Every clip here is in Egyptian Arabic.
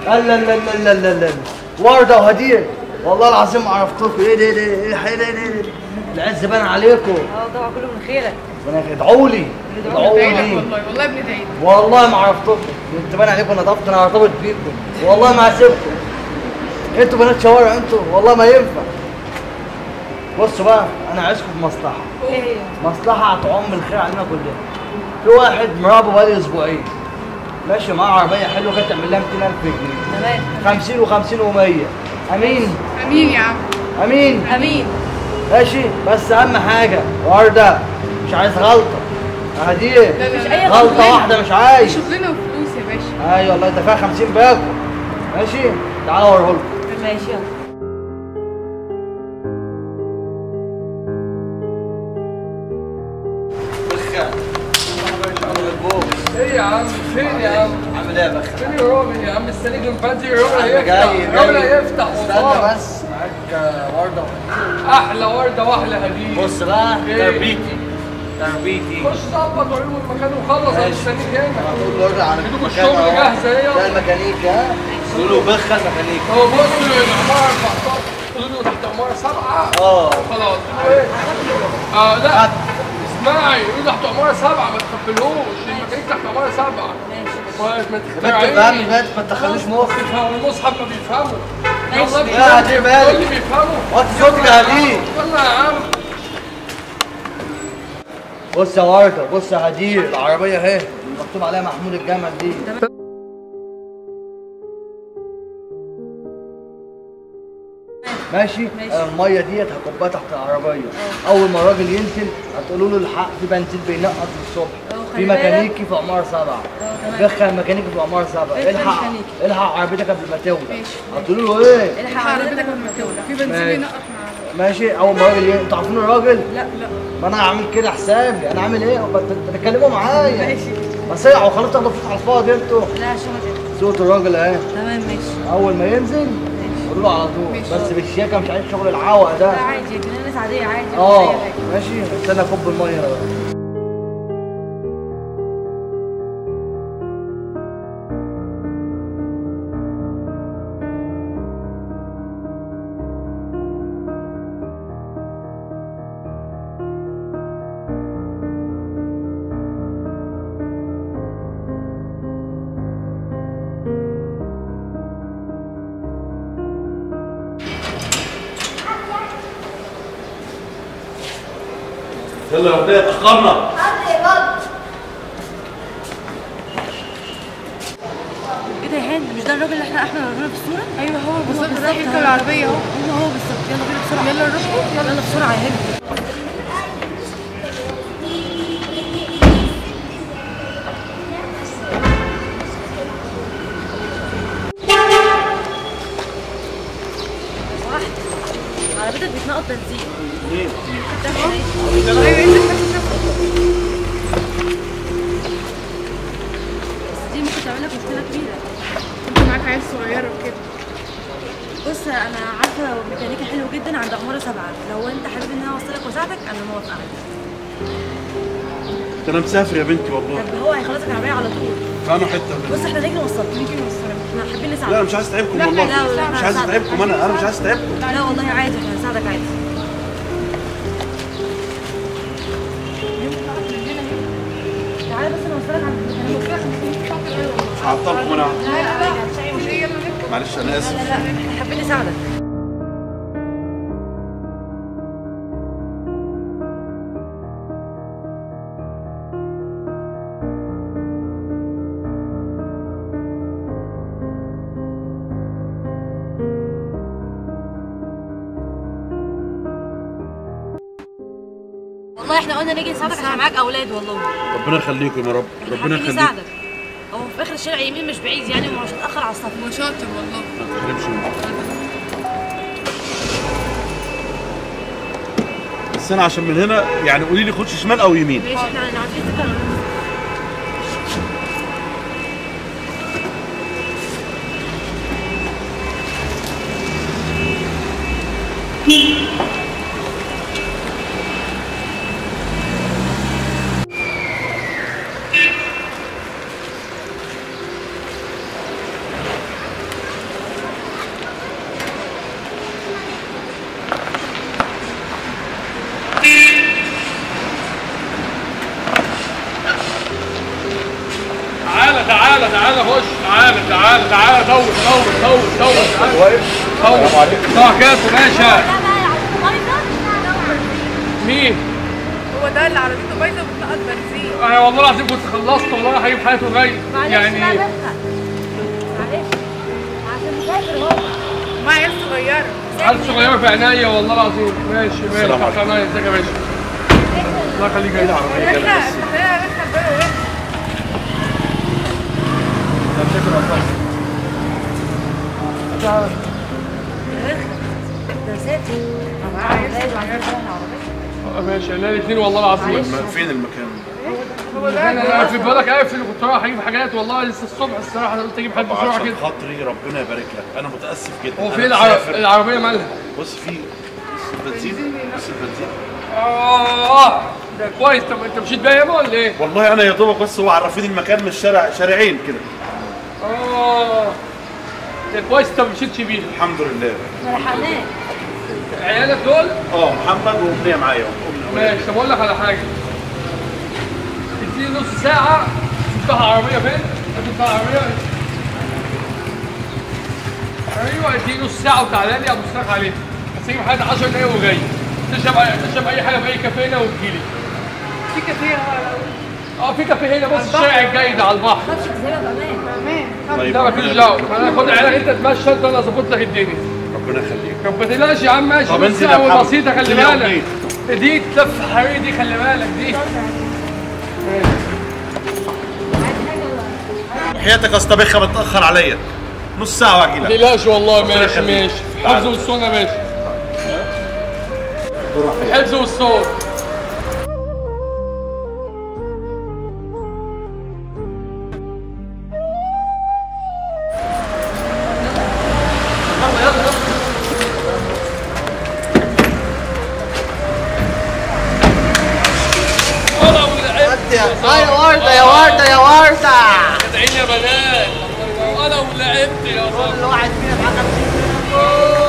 لا لا لا لا لا لا لا ورده وهديه والله العظيم ما عرفتكم ايه ده ايه ده ايه ايه ده ايه ده العز بان عليكم اه طبعا كله من خيرك ربنا ادعوا لي ادعوا بندعي لك لي والله والله بندعي لك والله ما عرفتكم انت باين عليكم نظافه انا هرتبط بيكم والله ما هسيبكم انتوا بنات شوارع انتوا والله ما ينفع بصوا بقى انا عايزكم في مصلحه ايه هي؟ مصلحه هتعم الخير علينا كلنا في واحد مرابه بقالي اسبوعين ماشي معاه عربيه حلوه كانت تعمل لها 200000 جنيه تمام 50 و50 و100 امين امين يا عم امين امين ماشي بس اهم حاجه ورده مش عايز غلطه هديه لا لا مش لا أي غلطه شغلنا. واحده مش عايز شغلنا وفلوس يا باشا ايوه والله انت فيها 50 باكو ماشي تعالى اوريهولكم ماشي يلا ايه يا عم فين يا عم عامل ايه يا بخ فين الراجل يا عم استنيك من بدري الراجل أنا هيفتح جاي الراجل جاي هيفتح استنى والله بس معاك آه، ورده احلى ورده واحلى هديه بص بقى إيه؟ تربيتي تربيتي خش ظبط وعلم المكان وخلص انا ماشي. مستنيك هنا هتقول ورده على ايدكم المكان الشغل أهو. جاهزه اهي ده الميكانيكي ها قولوا له بخ الميكانيكي هو بص العماره 14 قولوا له تحت عماره سبعه اه خلاص ايه اه لا اسمعي قولوا تحت عماره سبعه ما تقبلوش الميكانيك تحت عماره سبعه ما ما بنت فاهم تخترعيش بنت ما تدخلوش مخي بيفهموا المصحف ما بيفهموا ماشي. والله لا، هدير بالك. اللي بيفهموا وطي صوتك يا هدير والله يا عم بص يا ورده بص يا هدير العربيه اهي مكتوب عليها محمود الجمل دي ماشي ماشي. آه، الميه ديت هكبها تحت العربيه اول ما الراجل ينزل هتقولوا له الحق في بنزين بينقط الصبح اه، في خلي بالك. ميكانيكي في عماره سبعه اه، تمام. دخل ميكانيكي في عماره سبعه ادخل الحق ميكانيكي. الحق عربيتك قبل ما تولع ماشي. هتقولوا له ايه الحق عربيتك عربيتك لما تولع في بنزين ماشي. بينقط معانا ماشي اول ما الراجل ي- انتوا عارفين الراجل لا لا ما انا هعمل كده حسابي انا عامل ايه بت- بتتكلموا معايا ماشي بس اوعوا خلاص تاخدوا فلوس على الفاضي انتوا لا عشان ما تقلقش. صوت الراجل اهي تمام ماشي اول ما ينزل ماشي قولوا له على طول ماشي. بس بالشياكه مش عايز شغل العوق ده لا عادي كلنا ناس عادية عادي مفيش اه أي حاجة. ماشي استنى اكب الميه بقى يلا يا ولاد اتاخرنا ايه ده يا هند مش ده الراجل اللي احنا احنا وريناه في الصورة؟ ايوه هو بالظبط بالظبط. رايح يركب العربيه اهو هو هو بالظبط يلا بينا بسرعة يلا نروح يلا بسرعة يا هند واحد عربيتك بتنقط بنزين ليه؟ ايوه انت بتاخد بس دي ممكن تعمل لك مشكلة كبيرة انت معاك عيال صغيره وكده بص انا عارفة ميكانيكا حلو جدا عند عمارة سبعة لو انت حابب ان انا اوصلك واساعدك انا موافقة عادي ده انا مسافر يا بنتي والله طب هو هيخلصك العربية على طول فانا حته بص احنا نيجي نوصلك نيجي نوصلك احنا حابين نساعدك لا انا مش عايز اتعبكم لا، والله لا، لا، مش عايز هنساعدك. اتعبكم انا انا مش عايز اتعبكم لا والله عادي احنا هنساعدك عادي تعالى بس انا اوصلك عند الميكانيكا مش هعطلكم انا لا لا لا مش أي مشكلة. يلا نركب معلش انا اسف لا لا احنا حابين نساعدك والله احنا قلنا نيجي نساعدك عشان معاك اولاد والله ربنا يخليكم يا رب ربنا حابين يخليكم نساعدك هو في اخر الشارع يمين مش بعيد يعني ومش هتاخر على الصف هو شاطر والله ما تحرمش مني. بس انا عشان من هنا يعني قولي لي خش شمال او يمين ماشي احنا عارفين سكه خش تعالى تعالى تعالى دور دور دور دور تعالى. واقف دور صباح كاس يا باشا مين؟ هو ده اللي عربيته بايظه وبتنقط بنزين انا والله العظيم كنت خلصت والله هجيب حياته غير يعني ما عيال صغيره عيال صغيره في عينيا والله العظيم ماشي ماشي السلام تحت عينيا ازيك يا باشا الله يخليك يا عربيه احنا احنا احنا بقى ماشي انا الاثنين والله العظيم ما- فين المكان انا انا في بالك قافل وكنت رايح اجيب حاجات والله لسه الصبح الصراحه انا قلت اجيب حاجات بسرعه عشان كده خاطري ربنا يبارك لك انا متاسف جدا هو أنا في العر... مسافر. العربيه مالها؟ بص في بص البنزين بص البنزين اه ده كويس طب انت مشيت بيا ياما ولا ايه؟ والله انا يا دوبك بس هو عرفني المكان من الشارع شارعين كده اه ده كويس انت ما مشيتش بيها الحمد لله عيالك دول اه محمد وامنيه معايا أم- ماشي طب اقول لك على حاجه اديني نص ساعه تفتح العربيه فين؟ تفتح العربيه ايوه اديني نص ساعه وتعالى لي ابص لك عليها بس هي حاجه 10 دقايق وجاي تشرب تشرب اي حاجه في اي كافيه هنا وتجيلي في كتير اه في كافيه هنا بص الشارع الجاي ده على البحر تمام طيب لا مفيش ربنا- دعوه انا خد عيالك انت تمشي انت انا اظبط لك الدنيا ربنا يخليك طب ما تقلقش يا عم ماشي طب بس انزل يا اول محمد. بسيطه خلي انزل يا بالك دي تلف حريق دي خلي بالك دي حياتك اصطبخها بتاخر عليا نص ساعه واجي ما لك تقلقش والله ماشي يخليك. ماشي الحفظ والصون يا باشا الحفظ والصون يا ورده يا ورده يا ورده ادعيني يا بنات انا ولعبت يا صاحبي كل واحد فينا معاه 50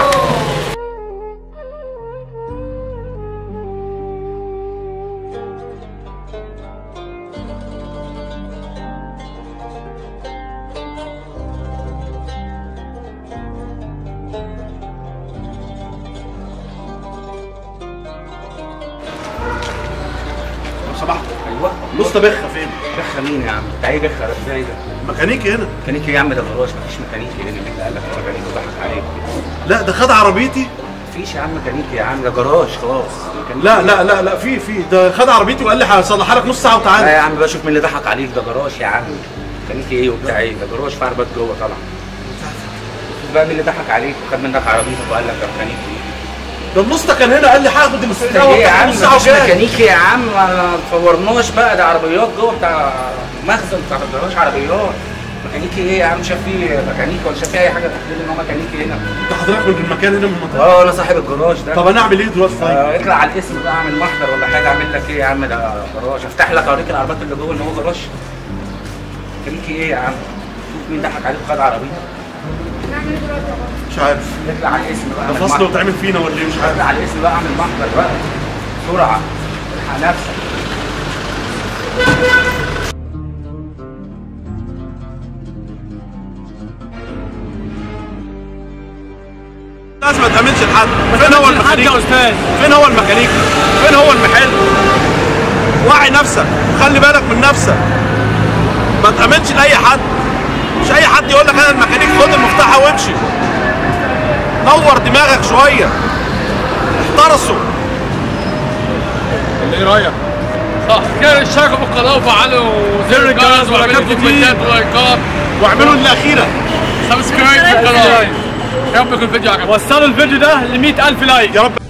لو سمحت ايوه نص طبخها فين بخ مين يا عم؟ انت ايه بخ ازاي ده؟ ميكانيكي هنا ميكانيكي يا عم ده جراج مفيش ميكانيكي هنا اللي قال لك ميكانيكي وضحك عليك لا ده خد عربيتي مفيش يا عم ميكانيكي يا عم ده جراج خلاص ميكانيكي لا لا لا لا في في ده خد عربيتي وقال لي هصلحها لك نص ساعه لا وتعالى يا عم بقى شوف مين اللي ضحك عليك ده جراج يا عم ميكانيكي ايه وبتاع ايه ده جراج في عربيات جوه طبعا شوف بقى مين اللي ضحك عليك وخد منك عربيتك وقال لك ده ميكانيكي ده النص ده كان هنا قال لي هاخد ايه الاستدعاء ايه يا عم نص ساعه مفيش وجاي ميكانيكي يا عم ما تصورناش بقى ده عربيات جوه بتاع مخزن بتاع الجراج عربيات ميكانيكي ايه يا عم شاف فيه ميكانيكي ولا شاف فيه اي حاجه تحدد ان هو ميكانيكي هنا انت حضرتك من المكان هنا من المنطقه اه انا صاحب الجراج ده طب انا اعمل ايه دلوقتي طيب آه، اطلع على الاسم بقى اعمل محضر ولا حاجه اعمل لك ايه يا عم ده جراج افتح لك اوريك العربيات اللي جوه ان هو جراج خليكي ايه يا عم شوف مين ضحك عليك وخد عربيتك مش عارف اطلع على الاسم بقى ده اعمل فصل محضر. وتعمل فينا ولا ايه مش عارف اطلع على الاسم بقى اعمل محضر بقى بسرعه الحق نفسك لازم ما تأمنش لحد فين هو الميكانيكي يا استاذ فين هو الميكانيكي فين هو المحل وعي نفسك خلي بالك من نفسك ما تأمنش لأي حد مش أي حد يقول لك أنا الميكانيكي خد المفتاح وامشي نور دماغك شوية احترسوا ايه رايك؟ صح كده اشتركوا في القناه وفعلوا زر الجرس واعملوا كومنتات ولايكات واعملوا الأخيرة سبسكرايب في القناه يا رب يكون الفيديو عجبكم وصلوا الفيديو ده ل 100000 لايك يا رب